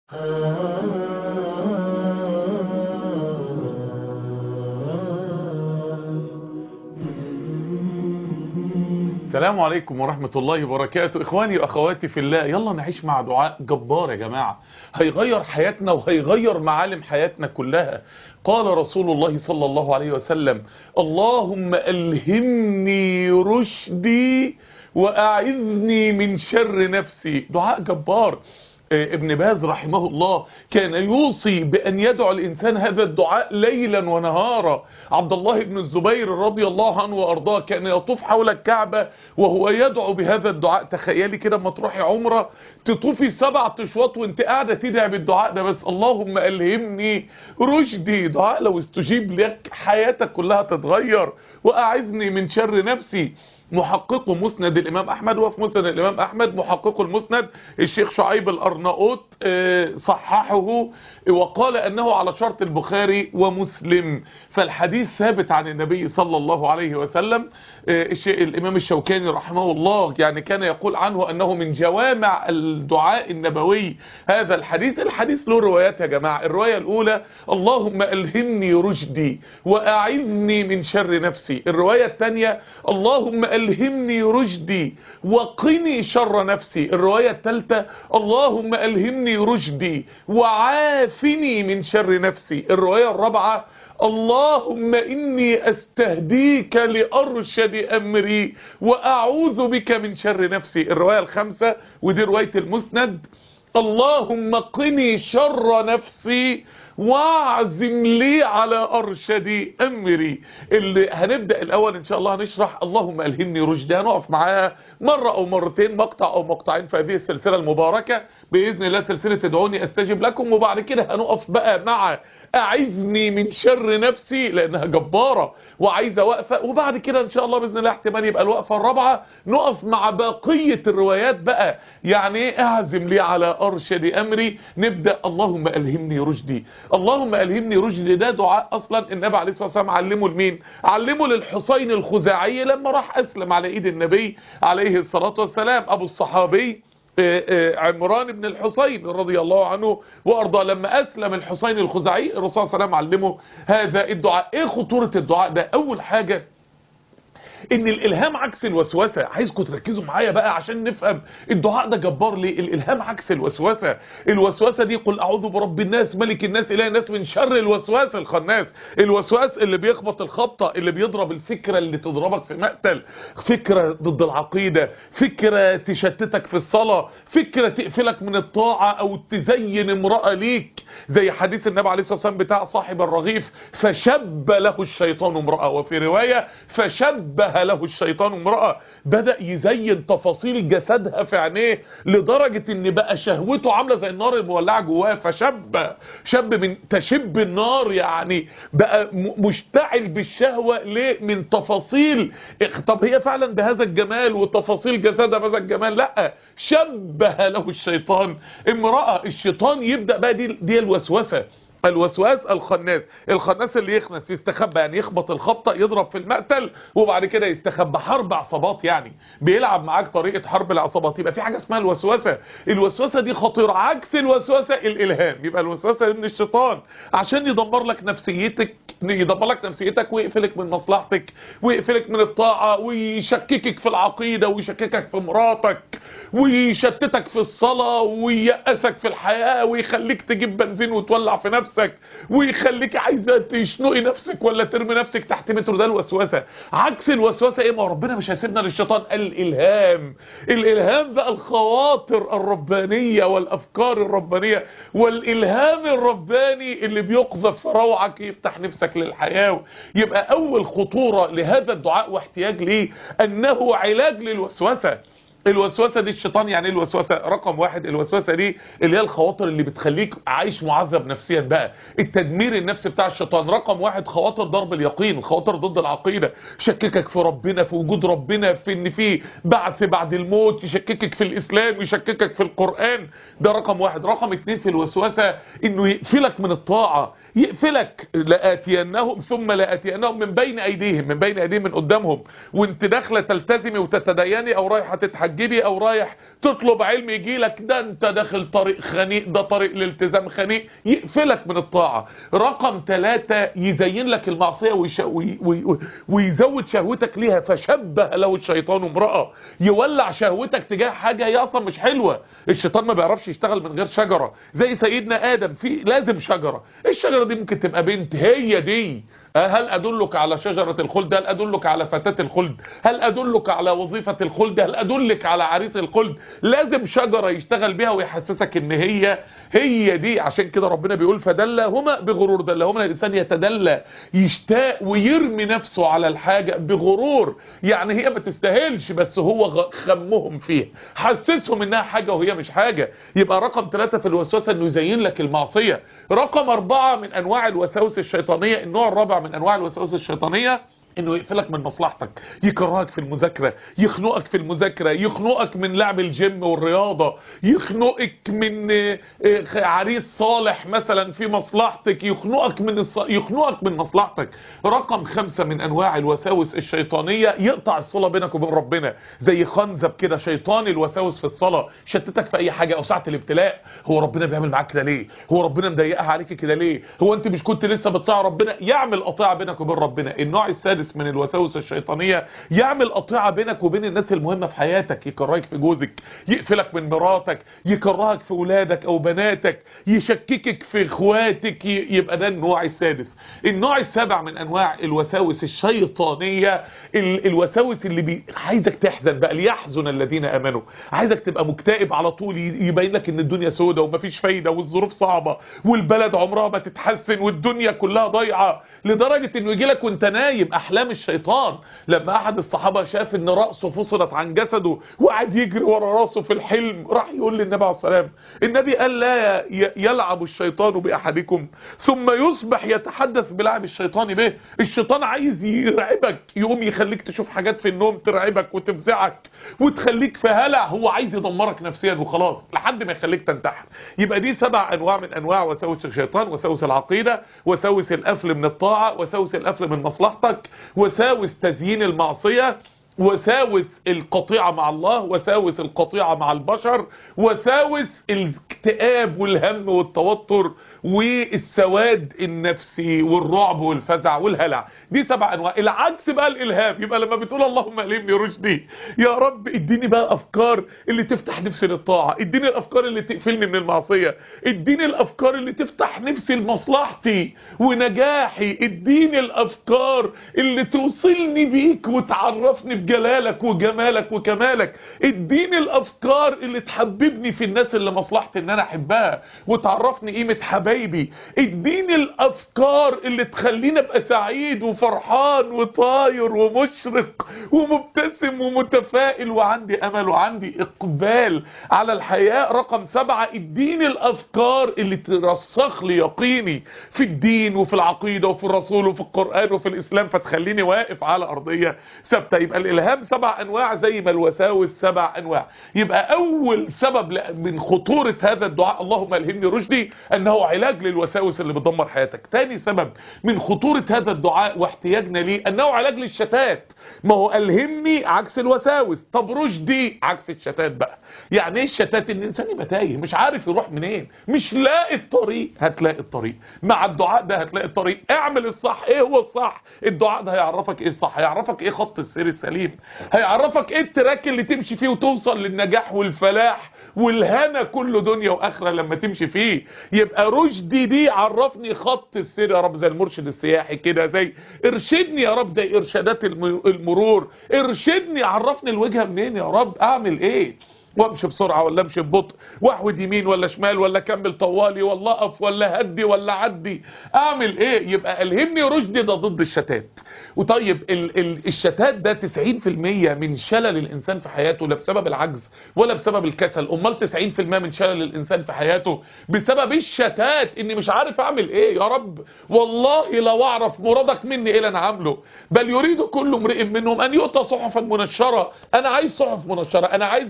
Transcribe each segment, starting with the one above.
السلام عليكم ورحمة الله وبركاته إخواني وأخواتي في الله يلا نعيش مع دعاء جبار يا جماعة هيغير حياتنا وهيغير معالم حياتنا كلها قال رسول الله صلى الله عليه وسلم اللهم ألهمني رشدي وأعذني من شر نفسي دعاء جبار ابن باز رحمه الله كان يوصي بأن يدعو الإنسان هذا الدعاء ليلا ونهارا عبد الله بن الزبير رضي الله عنه وأرضاه كان يطوف حول الكعبة وهو يدعو بهذا الدعاء تخيلي كده ما تروحي عمرة تطوفي سبع اشواط وانت قاعدة تدعي بالدعاء ده بس اللهم ألهمني رشدي دعاء لو استجيب لك حياتك كلها تتغير وأعذني من شر نفسي محقق مسند الإمام أحمد وفي مسند الإمام أحمد محقق المسند الشيخ شعيب الأرناؤوط صححه وقال أنه على شرط البخاري ومسلم فالحديث ثابت عن النبي صلى الله عليه وسلم الإمام الشوكاني رحمه الله يعني كان يقول عنه أنه من جوامع الدعاء النبوي هذا الحديث الحديث له روايات يا جماعة الرواية الأولى اللهم ألهمني رشدي وأعذني من شر نفسي الرواية الثانية اللهم ألهمني رشدي وقني شر نفسي الرواية الثالثة اللهم ألهمني رشدي وعافني من شر نفسي الرواية الرابعة اللهم إني أستهديك لأرشد أمري وأعوذ بك من شر نفسي الرواية الخامسة ودي رواية المسند اللهم قني شر نفسي واعزم لي على أرشد أمري اللي هنبدأ الأول إن شاء الله هنشرح اللهم ألهمني رشدي هنقف معاها مرة أو مرتين مقطع أو مقطعين في هذه السلسلة المباركة بإذن الله سلسلة ادعوني أستجب لكم وبعد كده هنقف بقى مع أعذني من شر نفسي لأنها جبارة وعايزة وقفة وبعد كده إن شاء الله بإذن الله احتمال يبقى الوقفة الرابعة نقف مع بقية الروايات بقى يعني ايه اعزم لي على أرشد أمري نبدأ اللهم ألهمني رشدي اللهم ألهمني رشدي ده دعاء أصلا النبي عليه الصلاة والسلام علمه لمين علمه للحسين الخزاعي لما راح أسلم على إيد النبي عليه الصلاة والسلام أبو الصحابي عمران بن الحسين رضي الله عنه وارضاه لما اسلم الحسين الخزاعي الرسول صلى الله عليه وسلم علمه هذا الدعاء ايه خطورة الدعاء ده اول حاجة ان الالهام عكس الوسوسة عايزكم تركزوا معايا بقى عشان نفهم الدعاء ده جبار ليه الالهام عكس الوسوسة الوسوسة دي قل اعوذ برب الناس ملك الناس اله الناس من شر الوسواس الخناس الوسواس اللي بيخبط الخبطة اللي بيضرب الفكرة اللي تضربك في مقتل فكرة ضد العقيدة فكرة تشتتك في الصلاة فكرة تقفلك من الطاعة او تزين امرأة ليك زي حديث النبي عليه الصلاة والسلام بتاع صاحب الرغيف فشب له الشيطان امرأة وفي رواية فشبه له الشيطان امرأة بدأ يزين تفاصيل جسدها في عينيه لدرجة ان بقى شهوته عاملة زي النار المولعة جواه فشب شب من تشب النار يعني بقى مشتعل بالشهوة ليه من تفاصيل طب هي فعلا بهذا الجمال وتفاصيل جسدها بهذا الجمال لا شبه له الشيطان امرأة الشيطان يبدأ بقى دي, دي الوسوسة الوسواس الخناس الخناس اللي يخنس يستخبى يعني يخبط الخبطة يضرب في المقتل وبعد كده يستخبى حرب عصابات يعني بيلعب معاك طريقة حرب العصابات يبقى في حاجة اسمها الوسوسة الوسوسة دي خطيرة عكس الوسوسة الالهام يبقى الوسوسة من الشيطان عشان يدمر لك نفسيتك يدمر لك نفسيتك ويقفلك من مصلحتك ويقفلك من الطاعة ويشككك في العقيدة ويشككك في مراتك ويشتتك في الصلاة وييأسك في الحياة ويخليك تجيب بنزين وتولع في نفسك نفسك ويخليك عايزه تشنقي نفسك ولا ترمي نفسك تحت متر ده الوسوسه عكس الوسوسه ايه ما ربنا مش هيسيبنا للشيطان الالهام الالهام بقى الخواطر الربانيه والافكار الربانيه والالهام الرباني اللي بيقذف في روعك يفتح نفسك للحياه يبقى اول خطوره لهذا الدعاء واحتياج ليه انه علاج للوسوسه الوسوسة دي الشيطان يعني ايه الوسوسة رقم واحد الوسوسة دي اللي هي الخواطر اللي بتخليك عايش معذب نفسيا بقى التدمير النفسي بتاع الشيطان رقم واحد خواطر ضرب اليقين خواطر ضد العقيدة شككك في ربنا في وجود ربنا في ان في بعث بعد الموت يشككك في الاسلام يشككك في القرآن ده رقم واحد رقم اتنين في الوسوسة انه يقفلك من الطاعة يقفلك لآتينهم ثم لآتينهم من بين ايديهم من بين ايديهم من قدامهم وانت داخله تلتزمي وتتديني او رايحه تتحج تتحجبي او رايح تطلب علم يجي لك ده انت داخل طريق خنيق ده طريق الالتزام خنيق يقفلك من الطاعة رقم ثلاثة يزين لك المعصية ويش... وي... وي... ويزود شهوتك ليها فشبه له الشيطان امرأة يولع شهوتك تجاه حاجة هي اصلا مش حلوة الشيطان ما بيعرفش يشتغل من غير شجرة زي سيدنا ادم في لازم شجرة الشجرة دي ممكن تبقى بنت هي دي هل أدلك على شجرة الخلد هل أدلك على فتاة الخلد هل أدلك على وظيفة الخلد هل أدلك على عريس الخلد لازم شجرة يشتغل بيها ويحسسك ان هي هي دي عشان كده ربنا بيقول فدلهما بغرور دلهما الإنسان يتدلى يشتاق ويرمي نفسه على الحاجة بغرور يعني هي ما تستاهلش بس هو خمهم فيها حسسهم انها حاجة وهي مش حاجة يبقى رقم ثلاثة في الوسوسة انه يزين لك المعصية رقم أربعة من أنواع الوساوس الشيطانية النوع الرابع من انواع الوساوس الشيطانيه انه يقفلك من مصلحتك يكرهك في المذاكرة يخنقك في المذاكرة يخنقك من لعب الجيم والرياضة يخنقك من عريس صالح مثلا في مصلحتك يخنقك من الص... يخنقك من مصلحتك رقم خمسة من انواع الوساوس الشيطانية يقطع الصلاة بينك وبين ربنا زي خنزب كده شيطان الوساوس في الصلاة شتتك في اي حاجة او ساعة الابتلاء هو ربنا بيعمل معاك كده ليه هو ربنا مضايقها عليك كده ليه هو انت مش كنت لسه بتطيع ربنا يعمل قطيعة بينك وبين ربنا النوع السادس من الوساوس الشيطانية يعمل قطيعة بينك وبين الناس المهمة في حياتك يكرهك في جوزك يقفلك من مراتك يكرهك في ولادك او بناتك يشككك في اخواتك يبقى ده النوع السادس النوع السابع من انواع الوساوس الشيطانية ال الوساوس اللي بي... عايزك تحزن بقى ليحزن الذين امنوا عايزك تبقى مكتئب على طول يبين لك ان الدنيا سودة ومفيش فايدة والظروف صعبة والبلد عمرها ما تتحسن والدنيا كلها ضايعة لدرجة انه يجي لك وانت نايم احلام الشيطان لما احد الصحابة شاف ان رأسه فصلت عن جسده وقعد يجري ورا راسه في الحلم راح يقول للنبي عليه السلام النبي قال لا يلعب الشيطان باحدكم ثم يصبح يتحدث بلعب الشيطان به الشيطان عايز يرعبك يقوم يخليك تشوف حاجات في النوم ترعبك وتفزعك وتخليك في هلع هو عايز يدمرك نفسيا وخلاص لحد ما يخليك تنتحر يبقى دي سبع انواع من انواع وساوس الشيطان وساوس العقيدة وساوس القفل من الطاعة وساوس القفل من مصلحتك وساوس تزيين المعصية وساوس القطيعة مع الله وساوس القطيعة مع البشر وساوس الاكتئاب والهم والتوتر والسواد النفسي والرعب والفزع والهلع دي سبع انواع العكس بقى الالهام يبقى لما بتقول اللهم الهمني رشدي يا رب اديني بقى افكار اللي تفتح نفسي للطاعة اديني الافكار اللي تقفلني من المعصية اديني الافكار اللي تفتح نفسي لمصلحتي ونجاحي اديني الافكار اللي توصلني بيك وتعرفني بجلالك وجمالك وكمالك اديني الافكار اللي تحببني في الناس اللي مصلحتي ان انا احبها وتعرفني قيمة حبايبي اديني الافكار اللي تخليني ابقى سعيد وفرحان وطاير ومشرق ومبتسم ومتفائل وعندي امل وعندي اقبال على الحياة رقم سبعة اديني الافكار اللي ترسخ لي يقيني في الدين وفي العقيدة وفي الرسول وفي القرآن وفي الاسلام فتخليني واقف على ارضية ثابته يبقى الالهام سبع انواع زي ما الوساوس سبع انواع يبقى اول سبب من خطورة هذا الدعاء اللهم الهمني رشدي انه علاج للوساوس اللي بتدمر حياتك تاني سبب من خطورة هذا الدعاء واحتياجنا ليه انه علاج للشتات ما هو الهمني عكس الوساوس طب رشدي عكس الشتات بقى يعني ايه الشتات ان الانسان يبقى تايه مش عارف يروح منين مش لاقي الطريق هتلاقي الطريق مع الدعاء ده هتلاقي الطريق اعمل الصح ايه هو الصح الدعاء ده هيعرفك ايه الصح هيعرفك ايه خط السير السليم هيعرفك ايه التراك اللي تمشي فيه وتوصل للنجاح والفلاح والهنا كله دنيا واخره لما تمشي فيه يبقى رشدي دي عرفني خط السير يا رب زي المرشد السياحي كده زي ارشدني يا رب زي ارشادات المرور ارشدني عرفني الوجهه منين يا رب اعمل ايه وامشي بسرعة ولا امشي ببطء واحود يمين ولا شمال ولا كمل طوالي ولا اقف ولا هدي ولا عدي اعمل ايه يبقى الهمني رشدي ده ضد الشتات وطيب ال ال الشتات ده 90% من شلل الانسان في حياته لا بسبب العجز ولا بسبب الكسل امال 90% من شلل الانسان في حياته بسبب الشتات اني مش عارف اعمل ايه يا رب والله لو اعرف مرادك مني ايه اللي انا عامله بل يريد كل امرئ منهم ان يؤتى صحفا منشرة انا عايز صحف منشرة انا عايز ينزل لي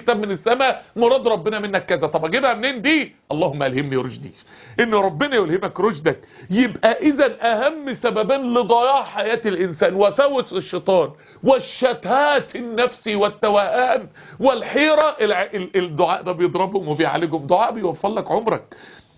كتاب من السماء مراد ربنا منك كذا طب اجيبها منين دي اللهم الهمني رشدي ان ربنا يلهمك رشدك يبقى اذا اهم سببين لضياع حياة الانسان وسوس الشيطان والشتات النفسي والتوهان والحيرة الدعاء ده بيضربهم وبيعالجهم دعاء بيوفر لك عمرك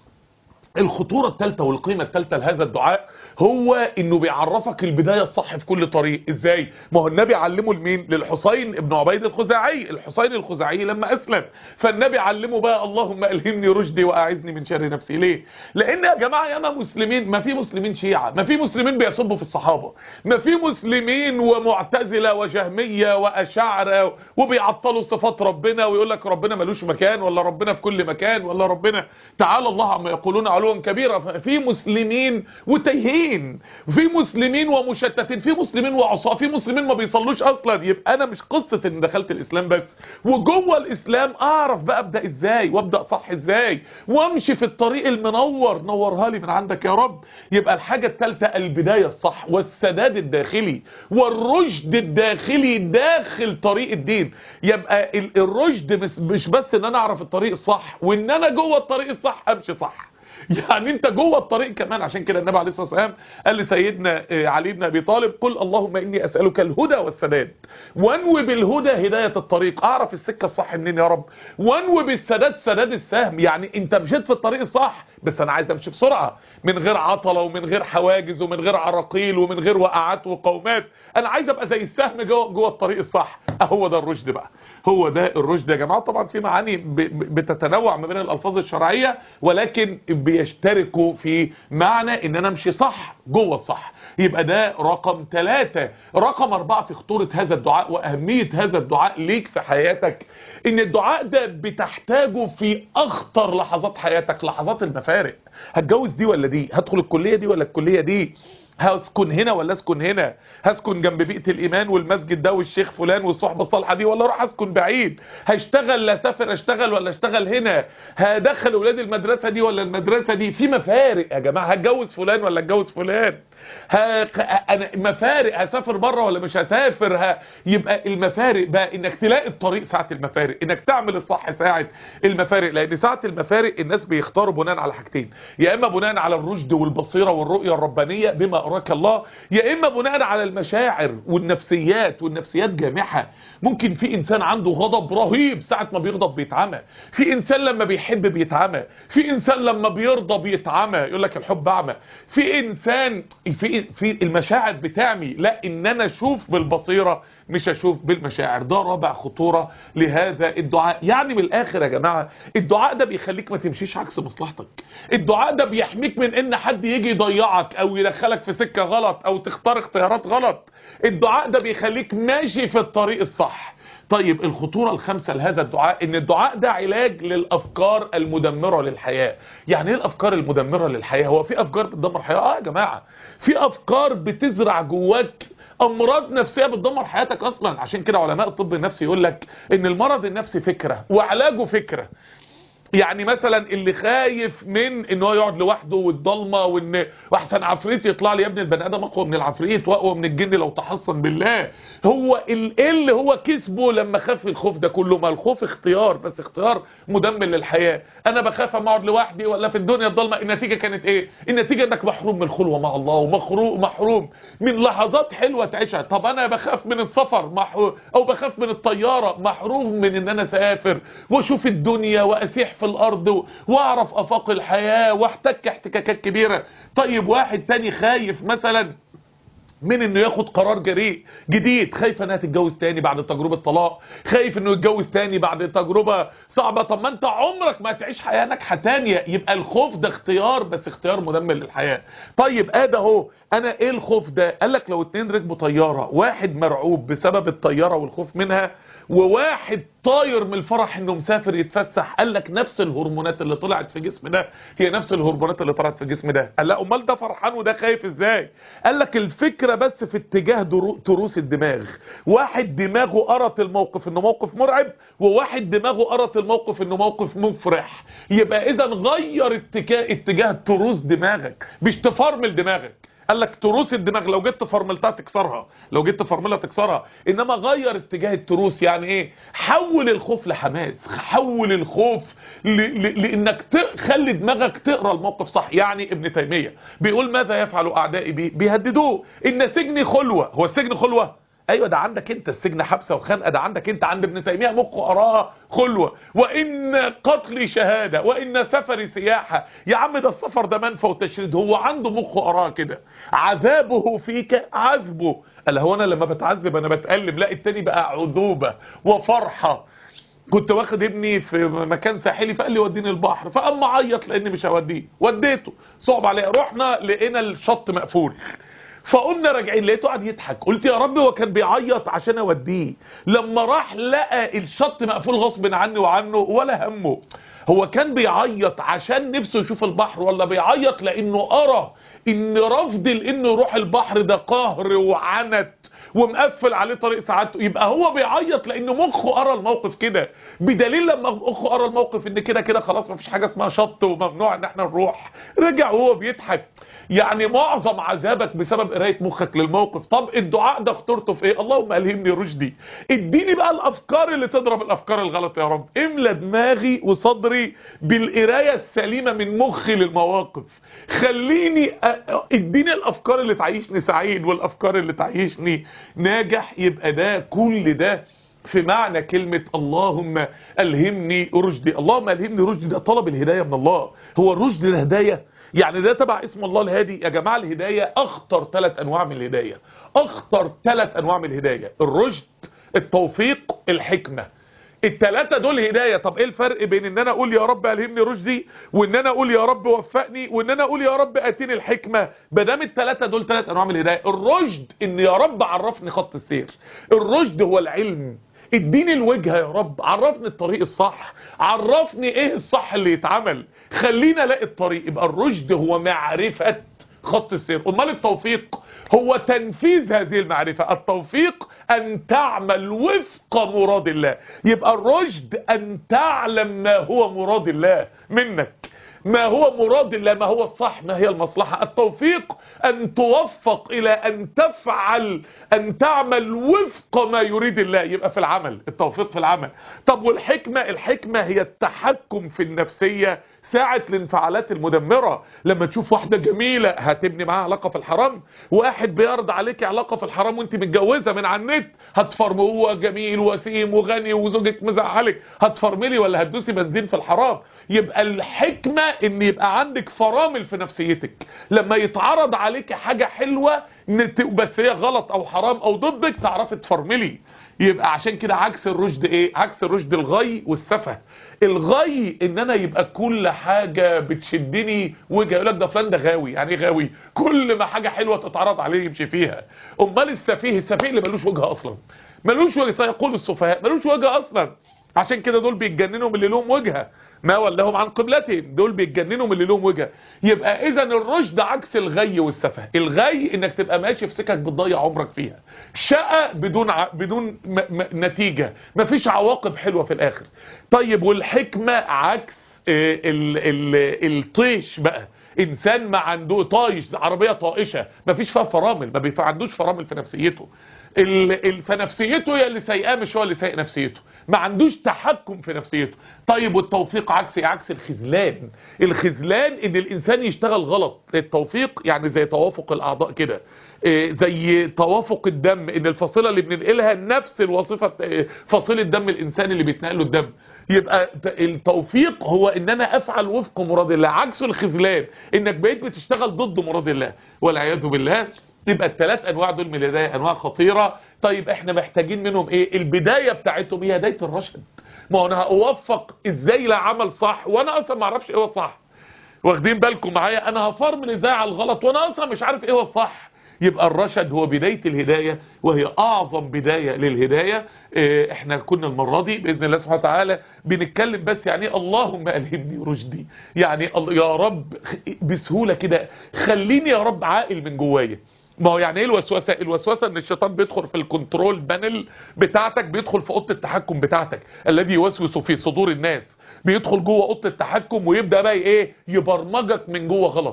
الخطورة الثالثة والقيمة الثالثة لهذا الدعاء هو انه بيعرفك البداية الصح في كل طريق ازاي ما هو النبي علمه لمين للحسين ابن عبيد الخزاعي الحسين الخزاعي لما اسلم فالنبي علمه بقى اللهم الهمني رشدي واعذني من شر نفسي ليه لان يا جماعة ياما مسلمين ما في مسلمين شيعة ما في مسلمين بيصبوا في الصحابة ما في مسلمين ومعتزلة وجهمية واشاعرة وبيعطلوا صفات ربنا ويقول لك ربنا ملوش مكان ولا ربنا في كل مكان ولا ربنا تعالى الله عما يقولون علوا كبيرة في مسلمين وتيهين في مسلمين ومشتتين في مسلمين وعصاة في مسلمين ما بيصلوش اصلا يبقى انا مش قصة ان دخلت الاسلام بس وجوه الاسلام اعرف بقى ابدأ ازاي وابدأ صح ازاي وامشي في الطريق المنور نورها لي من عندك يا رب يبقى الحاجة الثالثة البداية الصح والسداد الداخلي والرشد الداخلي داخل طريق الدين يبقى الرشد مش بس ان انا اعرف الطريق الصح وان انا جوه الطريق الصح امشي صح يعني انت جوه الطريق كمان عشان كده النبي عليه الصلاه والسلام قال لسيدنا علي بن ابي طالب قل اللهم اني اسالك الهدى والسداد وانوي بالهدى هدايه الطريق اعرف السكه الصح منين يا رب وانوي بالسداد سداد السهم يعني انت مشيت في الطريق الصح بس انا عايز امشي بسرعه من غير عطله ومن غير حواجز ومن غير عراقيل ومن غير وقعات وقومات انا عايز ابقى زي السهم جوه جوه الطريق الصح هو ده الرشد بقى هو ده الرشد يا جماعه طبعا في معاني بتتنوع ما بين الالفاظ الشرعيه ولكن بيشتركوا في معنى ان انا امشي صح جوه الصح يبقى ده رقم ثلاثة رقم أربعة في خطورة هذا الدعاء وأهمية هذا الدعاء ليك في حياتك ان الدعاء ده بتحتاجه في أخطر لحظات حياتك لحظات المفارق هتجوز دي ولا دي هدخل الكلية دي ولا الكلية دي هسكن هنا ولا اسكن هنا هسكن جنب بيئة الايمان والمسجد ده والشيخ فلان والصحبة الصالحة دي ولا اروح اسكن بعيد هشتغل لا اسافر اشتغل ولا اشتغل هنا هدخل اولاد المدرسة دي ولا المدرسة دي في مفارق يا جماعة هتجوز فلان ولا اتجوز فلان ها انا مفارق هسافر بره ولا مش هسافر ها يبقى المفارق بقى انك تلاقي الطريق ساعه المفارق انك تعمل الصح ساعه المفارق لان ساعه المفارق الناس بيختاروا بناء على حاجتين يا اما بناء على الرشد والبصيره والرؤيه الربانيه بما اراك الله يا اما بناء على المشاعر والنفسيات والنفسيات جامحه ممكن في انسان عنده غضب رهيب ساعه ما بيغضب بيتعمى في انسان لما بيحب بيتعمى في انسان لما بيرضى بيتعمى يقول لك الحب اعمى في انسان في في المشاعر بتعمي لا ان انا اشوف بالبصيره مش اشوف بالمشاعر ده رابع خطوره لهذا الدعاء يعني من الاخر يا جماعه الدعاء ده بيخليك ما تمشيش عكس مصلحتك الدعاء ده بيحميك من ان حد يجي يضيعك او يدخلك في سكه غلط او تختار اختيارات غلط الدعاء ده بيخليك ماشي في الطريق الصح طيب الخطورة الخامسة لهذا الدعاء ان الدعاء ده علاج للافكار المدمرة للحياة يعني ايه الافكار المدمرة للحياة هو في افكار بتدمر الحياة اه يا جماعة في افكار بتزرع جواك امراض نفسية بتدمر حياتك اصلا عشان كده علماء الطب النفسي يقول لك ان المرض النفسي فكرة وعلاجه فكرة يعني مثلا اللي خايف من ان هو يقعد لوحده والضلمه وان واحسن عفريت يطلع لي يا ابني البني ادم اقوى من العفريت واقوى من الجن لو تحصن بالله هو ايه اللي هو كسبه لما خاف الخوف ده كله ما الخوف اختيار بس اختيار مدمر للحياه انا بخاف اما اقعد لوحدي ولا في الدنيا الضلمه النتيجه كانت ايه النتيجه انك محروم من الخلوه مع الله ومحروم محروم من لحظات حلوه تعيشها طب انا بخاف من السفر محروم او بخاف من الطياره محروم من ان انا اسافر واشوف الدنيا واسيح في الارض واعرف افاق الحياة واحتك احتكاكات كبيرة طيب واحد تاني خايف مثلا من انه ياخد قرار جريء جديد خايف انها تتجوز تاني بعد تجربة طلاق خايف انه يتجوز تاني بعد تجربة صعبة طب ما انت عمرك ما هتعيش حياة ناجحة تانية يبقى الخوف ده اختيار بس اختيار مدمر للحياة طيب ادي اهو انا ايه الخوف ده قال لك لو اتنين ركبوا طيارة واحد مرعوب بسبب الطيارة والخوف منها وواحد طاير من الفرح انه مسافر يتفسح قال لك نفس الهرمونات اللي طلعت في جسم ده هي نفس الهرمونات اللي طلعت في الجسم ده قال لا امال ده فرحان وده خايف ازاي قال لك الفكره بس في اتجاه تروس الدماغ واحد دماغه قرط الموقف انه موقف مرعب وواحد دماغه قرط الموقف انه موقف مفرح يبقى اذا غير اتجاه اتجاه تروس دماغك مش تفرمل دماغك قال لك تروس الدماغ لو جيت فرملتها تكسرها لو جيت فرملها تكسرها انما غير اتجاه التروس يعني ايه حول الخوف لحماس حول الخوف ل... ل... لانك تخلي دماغك تقرا الموقف صح يعني ابن تيميه بيقول ماذا يفعل اعدائي بي بيهددوه ان سجني خلوه هو السجن خلوه ايوه ده عندك انت السجن حبسه وخنقه ده عندك انت عند ابن تيميه مخه اراها خلوه وان قتلي شهاده وان سفري سياحه يا عم ده السفر ده منفى وتشريد هو عنده مخه اراها كده عذابه فيك عذبه قال هو انا لما بتعذب انا بتألم لا التاني بقى عذوبه وفرحه كنت واخد ابني في مكان ساحلي فقال لي وديني البحر فقام عيط لاني مش هوديه وديته صعب عليه رحنا لقينا الشط مقفول فقلنا راجعين لقيته قاعد يضحك قلت يا رب هو كان بيعيط عشان اوديه لما راح لقى الشط مقفول غصب عني وعنه ولا همه هو كان بيعيط عشان نفسه يشوف البحر ولا بيعيط لانه ارى ان رفض لانه يروح البحر ده قهر وعنت ومقفل عليه طريق سعادته يبقى هو بيعيط لان مخه قرا الموقف كده بدليل لما مخه قرا الموقف ان كده كده خلاص مفيش حاجه اسمها شط وممنوع ان احنا نروح رجع وهو بيضحك يعني معظم عذابك بسبب قرايه مخك للموقف طب الدعاء ده اخترته في ايه اللهم الهمني رشدي اديني بقى الافكار اللي تضرب الافكار الغلط يا رب املى دماغي وصدري بالقرايه السليمه من مخي للمواقف خليني اديني الافكار اللي تعيشني سعيد والافكار اللي تعيشني ناجح يبقى ده كل ده في معنى كلمة اللهم ألهمني رشدي اللهم ألهمني رشدي ده طلب الهداية من الله هو الرشد ده هداية يعني ده تبع اسم الله الهادي يا جماعة الهداية أخطر ثلاث أنواع من الهداية أخطر ثلاث أنواع من الهداية الرشد التوفيق الحكمة التلاتة دول هداية طب ايه الفرق بين ان انا اقول يا رب الهمني رشدي وان انا اقول يا رب وفقني وان انا اقول يا رب اتيني الحكمة بدام التلاتة دول تلات انواع من الهداية الرشد ان يا رب عرفني خط السير الرشد هو العلم اديني الوجهة يا رب عرفني الطريق الصح عرفني ايه الصح اللي يتعمل خلينا الاقي الطريق يبقى الرشد هو معرفة خط السير امال التوفيق هو تنفيذ هذه المعرفة التوفيق أن تعمل وفق مراد الله يبقى الرشد أن تعلم ما هو مراد الله منك ما هو مراد الله ما هو الصح ما هي المصلحة التوفيق أن توفق إلى أن تفعل أن تعمل وفق ما يريد الله يبقى في العمل التوفيق في العمل طب والحكمة الحكمة هي التحكم في النفسية ساعة الانفعالات المدمرة لما تشوف واحدة جميلة هتبني معاها علاقة في الحرام واحد بيرضى عليك علاقة في الحرام وانت متجوزة من على النت هتفرم هو جميل وسيم وغني وزوجك مزعلك هتفرملي ولا هتدوسي بنزين في الحرام يبقى الحكمة ان يبقى عندك فرامل في نفسيتك لما يتعرض عليك حاجة حلوة بس هي غلط او حرام او ضدك تعرفي تفرملي يبقى عشان كده عكس الرشد ايه عكس الرشد الغي والسفه الغي ان انا يبقى كل حاجة بتشدني وجه يقول لك ده فلان ده غاوي يعني ايه غاوي كل ما حاجة حلوة تتعرض عليه يمشي فيها امال السفيه السفيه اللي ملوش وجه اصلا ملوش وجه سيقول السفهاء ملوش وجه اصلا عشان كده دول بيتجننوا من اللي لهم وجهه ما ولاهم عن قبلتهم دول بيتجننوا من اللي لهم وجهه يبقى اذا الرشد عكس الغي والسفه الغي انك تبقى ماشي في سكك بتضيع عمرك فيها شقه بدون ع... بدون م... م... نتيجه مفيش عواقب حلوه في الاخر طيب والحكمه عكس ال... ال... الطيش بقى انسان ما عنده طايش عربيه طائشه مفيش فيها فرامل ما بيف... عندوش فرامل في نفسيته ال... ال... فنفسيته هي اللي سايقاه مش هو اللي سايق نفسيته ما عندوش تحكم في نفسيته طيب والتوفيق عكس عكس الخذلان الخذلان ان الانسان يشتغل غلط التوفيق يعني زي توافق الاعضاء كده زي توافق الدم ان الفاصله اللي بننقلها نفس الوظيفه فاصله دم الانسان اللي بيتنقل له الدم يبقى التوفيق هو ان انا افعل وفق مراد الله عكس الخذلان انك بقيت بتشتغل ضد مراد الله والعياذ بالله يبقى الثلاث انواع دول من الهدايه انواع خطيره طيب احنا محتاجين منهم ايه البدايه بتاعتهم هي هدايه الرشد ما هو انا هوفق ازاي لعمل صح وانا اصلا ما اعرفش ايه هو الصح واخدين بالكم معايا انا هفرمل ازاي على الغلط وانا اصلا مش عارف ايه هو الصح يبقى الرشد هو بداية الهداية وهي أعظم بداية للهداية اه احنا كنا المرة دي بإذن الله سبحانه وتعالى بنتكلم بس يعني اللهم ألهمني رشدي يعني يا رب بسهولة كده خليني يا رب عاقل من جوايا ما هو يعني ايه الوسوسه الوسوسه ان الشيطان بيدخل في الكنترول بانل بتاعتك بيدخل في اوضه التحكم بتاعتك الذي يوسوس في صدور الناس بيدخل جوه اوضه التحكم ويبدا بقى ايه يبرمجك من جوه غلط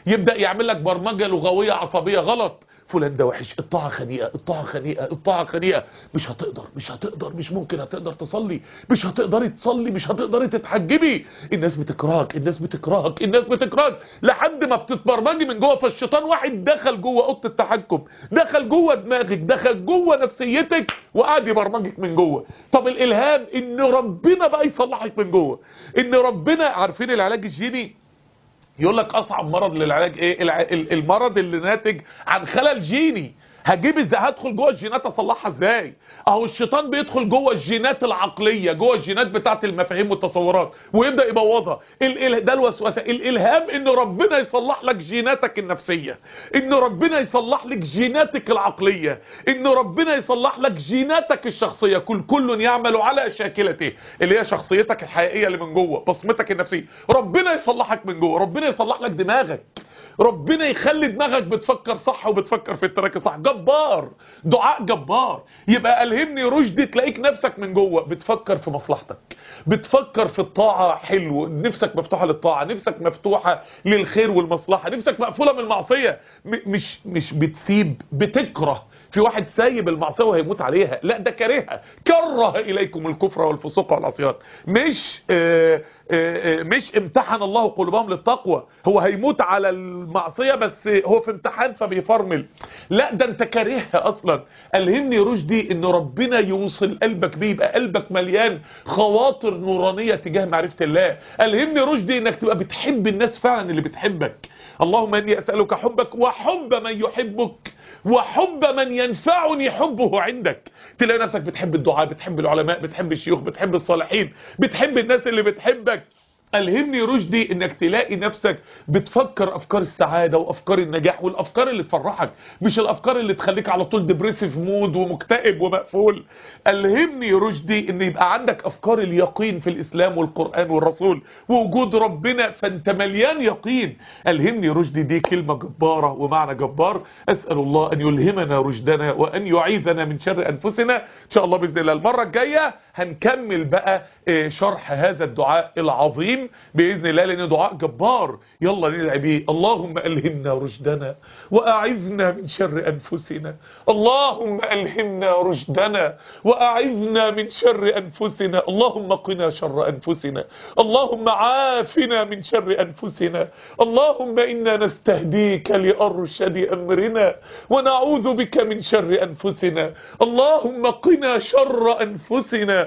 يبدأ يعمل لك برمجة لغوية عصبية غلط فلان ده وحش الطاعة خنيئة الطاعة خنيئة الطاعة خنيئة مش هتقدر مش هتقدر مش ممكن هتقدر تصلي مش هتقدري تصلي مش هتقدري تتحجبي الناس بتكرهك الناس بتكرهك الناس بتكرهك لحد ما بتتبرمجي من جوه فالشيطان واحد دخل جوه اوضه التحكم دخل جوه دماغك دخل جوه نفسيتك وقعد يبرمجك من جوه طب الالهام ان ربنا بقى يصلحك من جوه ان ربنا عارفين العلاج الجيني يقول لك اصعب مرض للعلاج ايه الع... ال- المرض اللي ناتج عن خلل جيني هجيب ازاي هدخل جوه الجينات اصلحها ازاي اهو الشيطان بيدخل جوه الجينات العقليه جوه الجينات بتاعه المفاهيم والتصورات ويبدا يبوظها ال... ال... ده الوسوسه الالهام ان ربنا يصلح لك جيناتك النفسيه ان ربنا يصلح لك جيناتك العقليه ان ربنا يصلح لك جيناتك الشخصيه كل كل يعمل على شاكلته اللي هي شخصيتك الحقيقيه اللي من جوه بصمتك النفسيه ربنا يصلحك من جوه ربنا يصلح لك دماغك ربنا يخلي دماغك بتفكر صح وبتفكر في التراك صح جبار دعاء جبار يبقى الهمني رشدي تلاقيك نفسك من جوه بتفكر في مصلحتك بتفكر في الطاعة حلو نفسك مفتوحة للطاعة نفسك مفتوحة للخير والمصلحة نفسك مقفولة من المعصية م- مش مش بتسيب بتكره في واحد سايب المعصية وهيموت عليها لا ده كارهها كره إليكم الكفر والفسوق والعصيان مش آه آه آه مش امتحن الله قلوبهم للتقوى هو هيموت على المعصية بس هو في امتحان فبيفرمل لا ده انت كارهها اصلا الهمني رشدي ان ربنا يوصل قلبك بيه يبقى قلبك مليان خواطر نورانية تجاه معرفة الله الهمني رشدي انك تبقى بتحب الناس فعلا اللي بتحبك اللهم اني اسألك حبك وحب من يحبك وحب من ينفعني حبه عندك تلاقي نفسك بتحب الدعاء بتحب العلماء بتحب الشيوخ بتحب الصالحين بتحب الناس اللي بتحبك ألهمني رشدي انك تلاقي نفسك بتفكر افكار السعادة وافكار النجاح والافكار اللي تفرحك مش الافكار اللي تخليك على طول ديبريسيف مود ومكتئب ومقفول ألهمني رشدي ان يبقى عندك افكار اليقين في الاسلام والقرآن والرسول ووجود ربنا فانت مليان يقين ألهمني رشدي دي كلمة جبارة ومعنى جبار اسأل الله ان يلهمنا رشدنا وان يعيذنا من شر انفسنا ان شاء الله باذن الله المرة الجاية هنكمل بقى آه، شرح هذا الدعاء العظيم بإذن الله لأنه دعاء جبار يلا ندعي بيه اللهم ألهمنا رشدنا وأعذنا من شر أنفسنا اللهم ألهمنا رشدنا وأعذنا من شر أنفسنا اللهم قنا شر أنفسنا اللهم عافنا من شر أنفسنا اللهم إنا نستهديك لأرشد أمرنا ونعوذ بك من شر أنفسنا اللهم قنا شر أنفسنا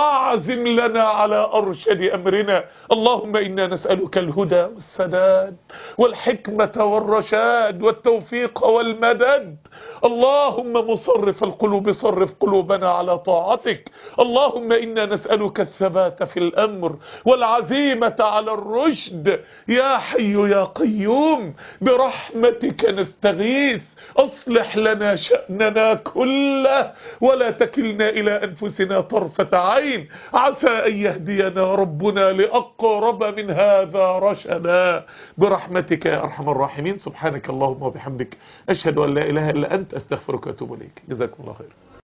واعزم لنا على أرشد أمرنا اللهم إنا نسألك الهدى والسداد والحكمة والرشاد والتوفيق والمدد اللهم مصرف القلوب صرف قلوبنا على طاعتك اللهم إنا نسألك الثبات في الأمر والعزيمة على الرشد يا حي يا قيوم برحمتك نستغيث أصلح لنا شأننا كله ولا تكلنا إلى أنفسنا طرفة عين عسى أن يهدينا ربنا لأقرب من هذا رشدا برحمتك يا أرحم الراحمين سبحانك اللهم وبحمدك أشهد أن لا إله إلا أنت أستغفرك وأتوب إليك جزاكم الله خير